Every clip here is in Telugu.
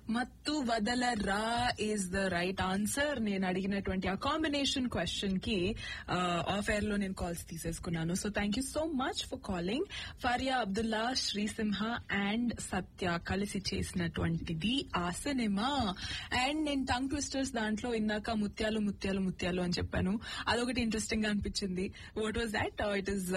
మత్తు వదలరా ఈజ్ ద రైట్ ఆన్సర్ నేను అడిగినటువంటి ఆ కాంబినేషన్ క్వశ్చన్ కి ఆఫ్ ఎయిర్ లో నేను కాల్స్ తీసేసుకున్నాను so thank you so much for calling Faria Abdullah Srisimha and Satya కలిసి చేసినటువంటిది ఆ సినిమా అండ్ నేను టంగ్ ట్విస్టర్స్ దాంట్లో ఇందాక ముత్యాలు ముత్యాలు ముత్యాలు అని చెప్పాను అదొకటి ఇంట్రెస్టింగ్ గా అనిపించింది what was that it is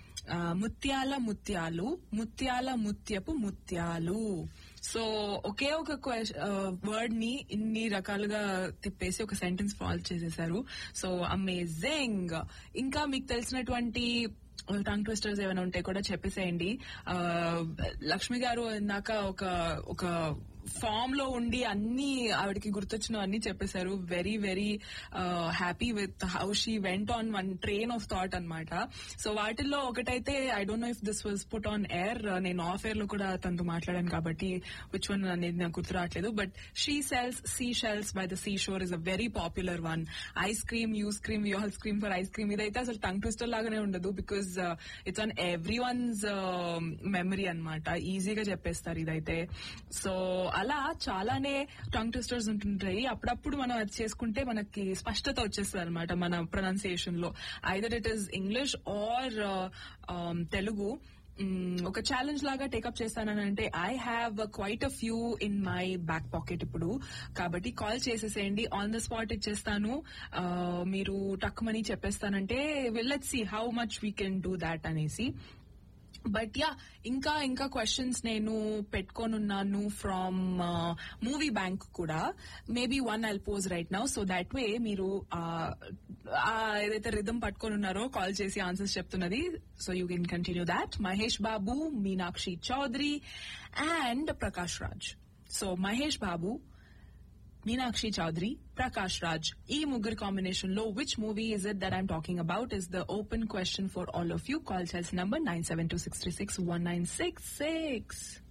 ముత్యాల ముత్యాలు ముత్యాల ముత్యపు ముత్యాలు సో ఒకే ఒక వర్డ్ ని ఇన్ని రకాలుగా తిప్పేసి ఒక సెంటెన్స్ ఫాల్ చేసేసారు సో అమేజింగ్ ఇంకా మీకు తెలిసినటువంటి టంగ్ ట్విస్టర్స్ ఏమైనా ఉంటే కూడా చెప్పేసేయండి ఆ, లక్ష్మి గారు ఇందాక ఒక ఒక ఫామ్ లో ఉండి అన్ని ఆవిడకి గుర్తొచ్చిన అన్ని చెప్పేశారు very very happy with how she went on one train of thought అన్నమాట సో వాటిల్లో ఒకటైతే I don't know if this was put on air నేను ఆఫ్ ఎయిర్ లో కూడా తనతో మాట్లాడాను కాబట్టి విచ్ వన్ అనేది నాకు గుర్తు రావట్లేదు but she sells sea shells by the sea shore is a very popular one ice cream you scream you all scream for ice cream ఇదైతే అసలు టంగ్ ట్విస్టర్ లాగానే ఉండదు because it's on everyone's memory అనమాట ఈజీగా చెప్పేస్తారు ఇదైతే సో అలా చాలానే టంగ్ ట్విస్టర్స్ ఉంటుంటాయి అప్పుడప్పుడు మనం అది చేసుకుంటే మనకి స్పష్టత వచ్చేస్తుంది అనమాట మన ప్రొనౌన్సియేషన్ లో either it is English or Telugu hmm, ఒక ఛాలెంజ్ లాగా టేకప్ చేస్తానంటే I have quite a few in my back pocket ఇప్పుడు కాబట్టి కాల్ చేసేసేయండి ఆన్ ద స్పాట్ ఇచ్చేస్తాను ఆ, మీరు టక్కుమని చెప్పేస్తానంటే let see how much we can do that అనేసి బట్ యా ఇంకా ఇంకా క్వశ్చన్స్ నేను పెట్టుకోనున్నాను ఫ్రమ్ మూవీ బ్యాంక్ కూడా maybe one I'll pose right now so that way మీరు ఆ, ఆ, ఏదైతే రిధమ్ పట్టుకొని ఉన్నారో కాల్ చేసి ఆన్సర్స్ చెప్తున్నది so you can continue that Mahesh Babu Meenakshi Chaudhary and Prakash Raj so Mahesh Babu Meenakshi Chaudhary Prakash Raj ఈ ముగ్గురు కాంబినేషన్ లో which movie is it that I'm talking about is the open question for all of you call చేయాల్సిన number nine seven two six three six one nine six six